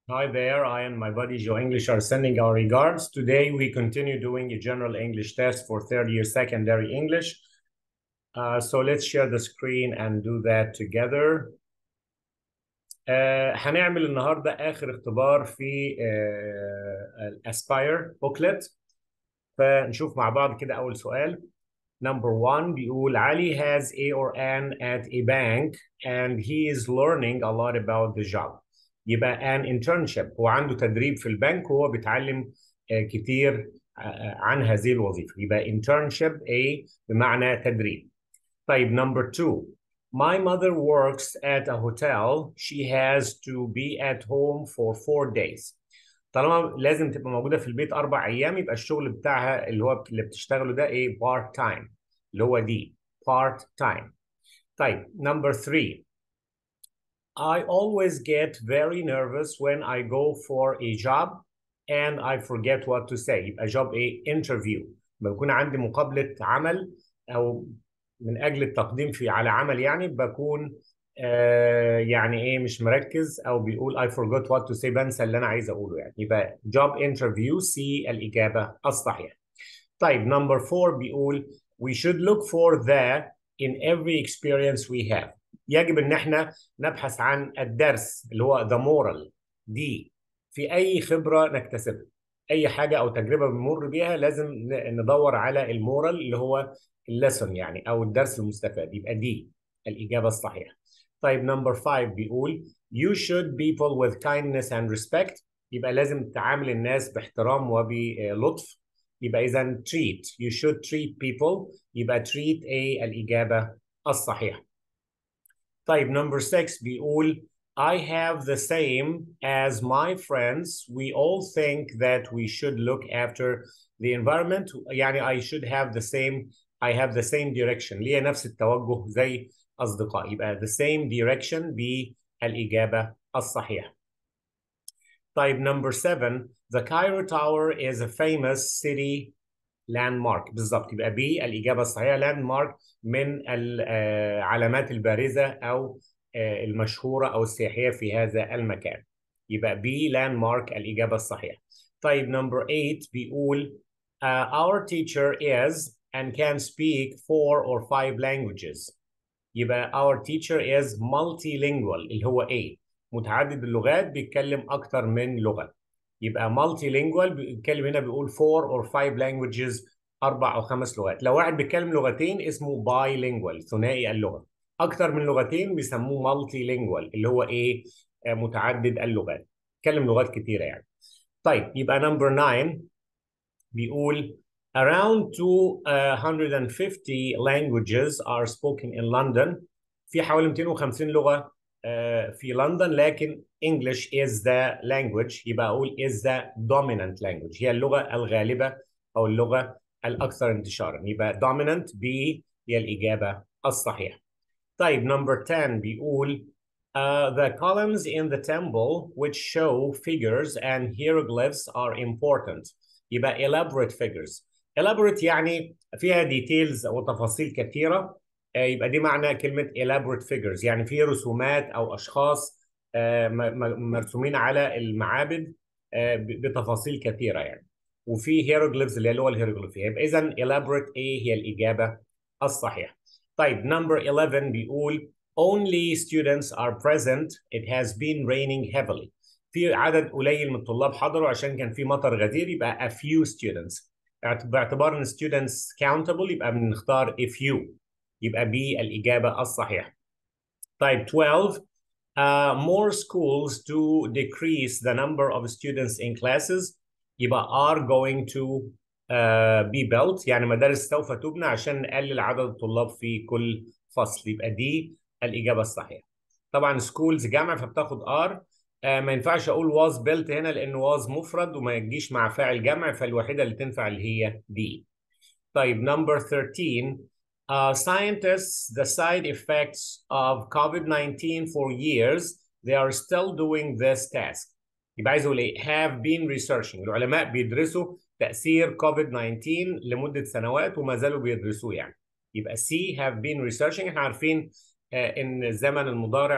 Hi there, I and my buddy Joe English are sending our regards. Today we continue doing a general English test for third year secondary English. Uh, so let's share the screen and do that together. Uh, هنعمل النهارده آخر اختبار في uh, الأسباير بوكلت فنشوف مع بعض كده أول سؤال. Number one بيقول علي has A or N at a bank and he is learning a lot about the job. يبقى an internship هو عنده تدريب في البنك وهو بيتعلم كتير عن هذه الوظيفة يبقى internship A بمعنى تدريب طيب number two My mother works at a hotel. She has to be at home for four days. طالما لازم تبقى موجودة في البيت أربع أيام يبقى الشغل بتاعها اللي هو اللي بتشتغله ده إيه part time اللي هو دي part time. طيب number three I always get very nervous when I go for a job and I forget what to say. يبقى job ايه؟ interview. بكون عندي مقابلة عمل أو من أجل التقديم في على عمل يعني بكون آه يعني إيه مش مركز أو بيقول I forgot what to say بنسى اللي أنا عايز أقوله يعني. يبقى job interview C الإجابة الصحيحة. طيب number four بيقول we should look for the in every experience we have. يجب ان احنا نبحث عن الدرس اللي هو ذا مورال دي في اي خبره نكتسبها اي حاجه او تجربه بنمر بيها لازم ندور على المورال اللي هو الليسون يعني او الدرس المستفاد يبقى دي الاجابه الصحيحه طيب نمبر 5 بيقول you should people with kindness and respect يبقى لازم تعامل الناس باحترام وبلطف يبقى اذا treat you should treat people يبقى treat a الاجابه الصحيحه طيب number 6 بيقول I have the same as my friends. We all think that we should look after the environment. يعني I should have the same I have the same direction. ليه نفس التوجه زي أصدقائي. يبقى the same direction بالإجابة الصحيحة. طيب number 7 The Cairo Tower is a famous city landmark بالظبط يبقى B الإجابة الصحيحة landmark من العلامات البارزة أو المشهورة أو السياحية في هذا المكان يبقى B landmark الإجابة الصحيحة طيب number 8 بيقول uh, our teacher is and can speak four or five languages يبقى our teacher is multilingual اللي هو A متعدد اللغات بيتكلم أكتر من لغة يبقى multilingual بيتكلم هنا بيقول four or five languages أربع أو خمس لغات لو واحد بيتكلم لغتين اسمه bilingual ثنائي اللغة أكتر من لغتين بيسموه multilingual اللي هو إيه متعدد اللغات بيتكلم لغات كتيرة يعني طيب يبقى number 9 بيقول around 250 languages are spoken in London في حوالي 250 لغة في لندن لكن English is the language يبقى أقول is the dominant language هي اللغة الغالبة أو اللغة الأكثر انتشارا يبقى dominant B هي الإجابة الصحيحة طيب number 10 بيقول uh, the columns in the temple which show figures and hieroglyphs are important يبقى elaborate figures elaborate يعني فيها details وتفاصيل كثيرة يبقى دي معنى كلمة elaborate figures يعني في رسومات أو أشخاص مرسومين على المعابد بتفاصيل كثيرة يعني وفي hieroglyphs اللي هو الهيروغليفية يبقى إذا elaborate A هي الإجابة الصحيحة طيب number 11 بيقول only students are present it has been raining heavily في عدد قليل من الطلاب حضروا عشان كان في مطر غزير يبقى a few students باعتبار ان students countable يبقى بنختار a few يبقى B الإجابة الصحيحة. طيب 12 uh, more schools to decrease the number of students in classes يبقى are going to uh, be built يعني مدارس سوف تبنى عشان نقلل عدد الطلاب في كل فصل يبقى دي الإجابة الصحيحة. طبعا schools جمع فبتاخد are uh, ما ينفعش أقول was built هنا لأنه was مفرد وما يجيش مع فاعل جمع فالوحيدة اللي تنفع اللي هي دي. طيب number 13 Uh, scientists, the side effects of COVID-19 for years, they are still doing this task. يبقى عايز اقول ايه؟ have been researching. العلماء بيدرسوا تأثير COVID-19 لمدة سنوات وما زالوا بيدرسوه يعني. يبقى C have been researching احنا عارفين uh, ان الزمن المضارع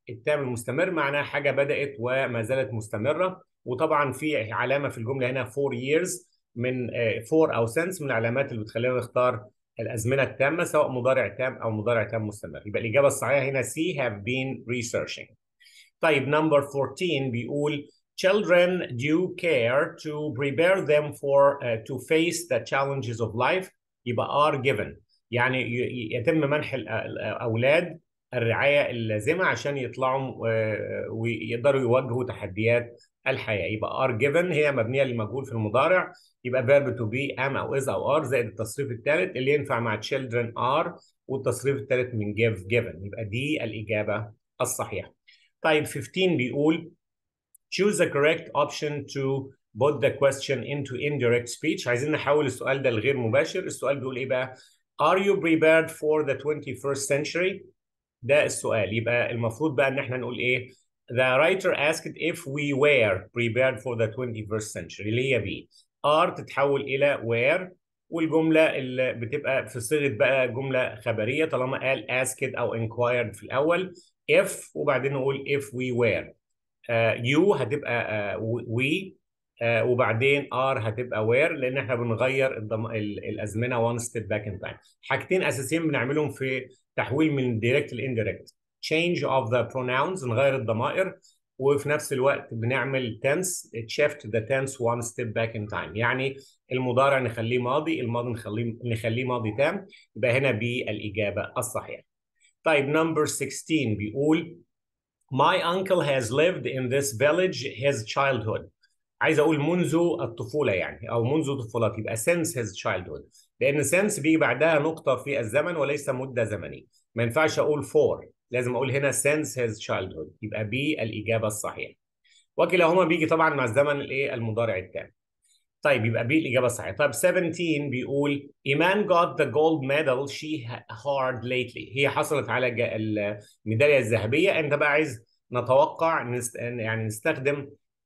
التام المستمر معناها حاجه بدات وما زالت مستمره وطبعا في علامه في الجمله هنا 4 years من 4 او since من العلامات اللي بتخلينا نختار الازمنه التامه سواء مضارع تام او مضارع تام مستمر يبقى الاجابه الصحيحه هنا C have been researching طيب نمبر 14 بيقول children do care to prepare them for uh, to face the challenges of life يبقى are given يعني يتم منح الاولاد الرعايه اللازمه عشان يطلعوا ويقدروا يواجهوا تحديات الحياه يبقى are given هي مبنيه للمجهول في المضارع يبقى verb to be am او is او are زائد التصريف الثالث اللي ينفع مع children are والتصريف الثالث من give given يبقى دي الاجابه الصحيحه طيب 15 بيقول choose the correct option to put the question into indirect speech عايزين نحول السؤال ده لغير مباشر السؤال بيقول ايه بقى are you prepared for the 21st century ده السؤال يبقى المفروض بقى ان احنا نقول ايه the writer asked if we were prepared for the 21st century اللي هي بي are تتحول الى were والجمله اللي بتبقى في صيغه بقى جمله خبريه طالما قال asked او inquired في الاول if وبعدين نقول if we were uh, you هتبقى uh, we uh, وبعدين are هتبقى where لان احنا بنغير الضم... الازمنه one step back in time حاجتين اساسيين بنعملهم في تحويل من direct لانديركت change of the pronouns نغير الضمائر وفي نفس الوقت بنعمل tense shift the tense one step back in time يعني المضارع نخليه ماضي الماضي نخليه نخليه ماضي تام يبقى هنا بي الاجابه الصحيحه طيب number 16 بيقول My uncle has lived in this village his childhood عايز اقول منذ الطفوله يعني او منذ طفولته يبقى since his childhood لان since بيجي بعدها نقطه في الزمن وليس مده زمنيه ما ينفعش اقول for لازم اقول هنا since his childhood يبقى بي الاجابه الصحيحه وكلاهما بيجي طبعا مع الزمن الايه المضارع التام طيب يبقى بي الاجابه الصحيحه طيب 17 بيقول ايمان got the gold medal she hard lately هي حصلت على الميداليه الذهبيه انت بقى عايز نتوقع نست... يعني نستخدم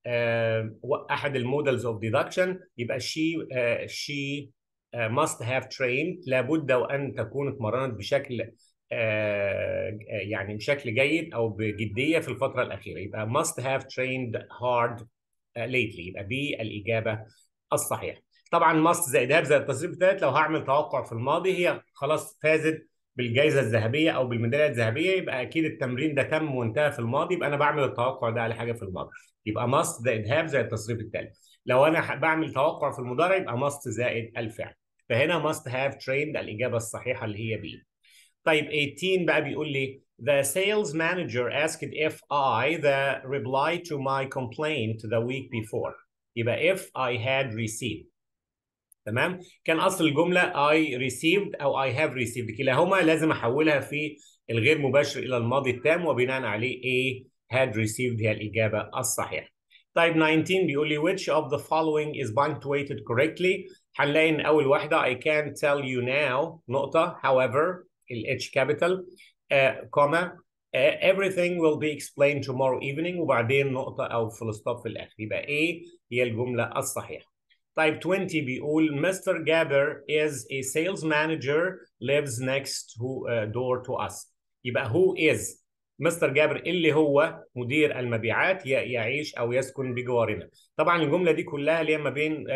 احد المودلز اوف ديدكشن يبقى she uh, she uh, must have trained لابد وان تكون اتمرنت بشكل uh, يعني بشكل جيد او بجديه في الفتره الاخيره يبقى must have trained hard lately يبقى بي الاجابه الصحيحه طبعا must زائد have زائد التصريف الثالث لو هعمل توقع في الماضي هي خلاص فازت بالجائزه الذهبيه او بالميداليه الذهبيه يبقى اكيد التمرين ده تم وانتهى في الماضي يبقى انا بعمل التوقع ده على حاجه في الماضي يبقى must زائد have زائد التصريف الثالث لو انا بعمل توقع في المضارع يبقى must زائد الفعل فهنا must have trained الاجابه الصحيحه اللي هي بي طيب 18 بقى بيقول لي The sales manager asked if I the reply to my complaint the week before يبقى if I had received تمام كان اصل الجمله I received او I have received كلاهما لازم احولها في الغير مباشر الى الماضي التام وبناء عليه A had received هي الاجابه الصحيحه طيب 19 بيقول لي which of the following is punctuated correctly هنلاقي ان اول واحده I can't tell you now نقطه however ال H capital كوما uh, uh, everything will be explained tomorrow evening وبعدين نقطه او فول ستوب في الاخر يبقى A هي الجمله الصحيحه طيب 20 بيقول Mr. Gabber is a sales manager lives next to, uh, door to us يبقى who is مستر جابر اللي هو مدير المبيعات يعيش او يسكن بجوارنا طبعا الجمله دي كلها اللي هي ما بين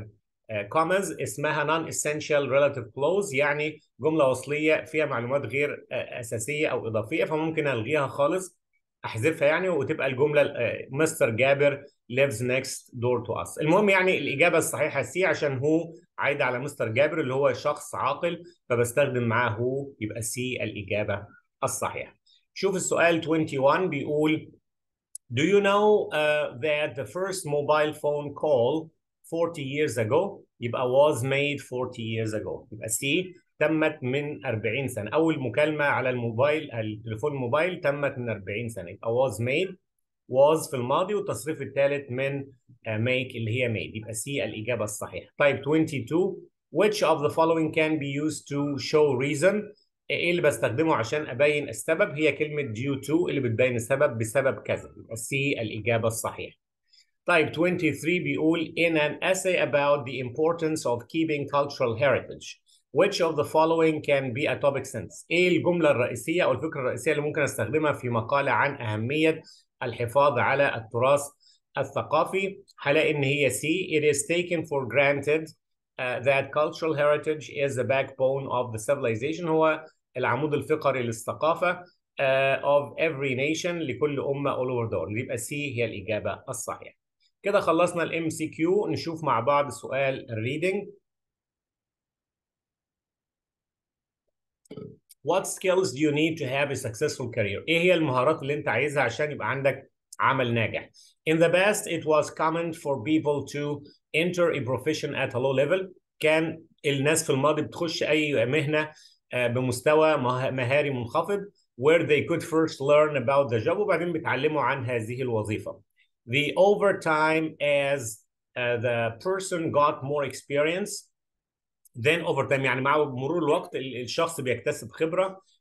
كومز uh, uh, اسمها non essential relative clause يعني جمله وصليه فيها معلومات غير uh, اساسيه او اضافيه فممكن الغيها خالص احذفها يعني وتبقى الجمله مستر جابر lives next door to us المهم يعني الاجابه الصحيحه سي عشان هو عايده على مستر جابر اللي هو شخص عاقل فبستخدم معاه هو يبقى سي الاجابه الصحيحه شوف السؤال 21 بيقول Do you know uh, that the first mobile phone call 40 years ago يبقى was made 40 years ago يبقى سي تمت من 40 سنة أول مكالمة على الموبايل التليفون الموبايل تمت من 40 سنة يبقى was made was في الماضي والتصريف الثالث من make اللي هي made يبقى سي الإجابة الصحيحة طيب 22 which of the following can be used to show reason ايه اللي بستخدمه عشان ابين السبب هي كلمه due to اللي بتبين السبب بسبب كذا يبقى سي الاجابه الصحيحه طيب 23 بيقول in an essay about the importance of keeping cultural heritage which of the following can be a topic sentence ايه الجمله الرئيسيه او الفكره الرئيسيه اللي ممكن استخدمها في مقاله عن اهميه الحفاظ على التراث الثقافي هلاقي ان هي C it is taken for granted uh, that cultural heritage is the backbone of the civilization هو العمود الفقري للثقافه uh, of every nation لكل امه all over the world يبقى C هي الاجابه الصحيحه كده خلصنا الام سي كيو نشوف مع بعض سؤال الريدنج What skills do you need to have a successful career? ايه هي المهارات اللي انت عايزها عشان يبقى عندك عمل ناجح؟ In the past it was common for people to enter a profession at a low level. كان الناس في الماضي بتخش اي مهنه بمستوى مهاري منخفض where they could first learn about the job وبعدين بيتعلموا عن هذه الوظيفه. The over time as uh, the person got more experience then over time يعني مع مرور الوقت الشخص بيكتسب خبره